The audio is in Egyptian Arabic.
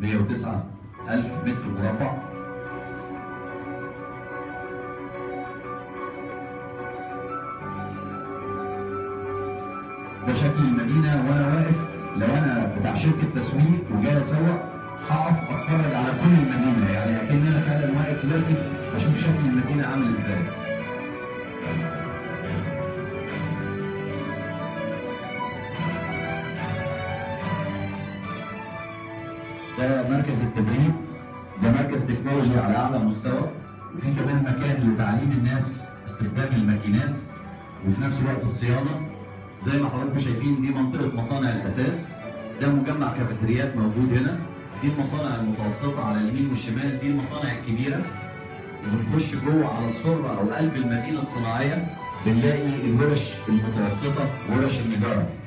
109 ألف متر مربع ده شكل المدينة وأنا واقف لو أنا بتاع شركة تسويق وجاي أسوق هقف أتفرج على كل المدينة يعني أكن أنا فعلا واقف دلوقتي أشوف شكل المدينة عامل إزاي ده مركز التدريب ده مركز تكنولوجي على اعلى مستوى وفي كمان مكان لتعليم الناس استخدام الماكينات وفي نفس الوقت الصيانه زي ما حضراتكم شايفين دي منطقه مصانع الاساس ده مجمع كافيتريات موجود هنا دي المصانع المتوسطه على اليمين والشمال دي المصانع الكبيره وبنخش جوه على السره او قلب المدينه الصناعيه بنلاقي الورش المتوسطه ورش النجاره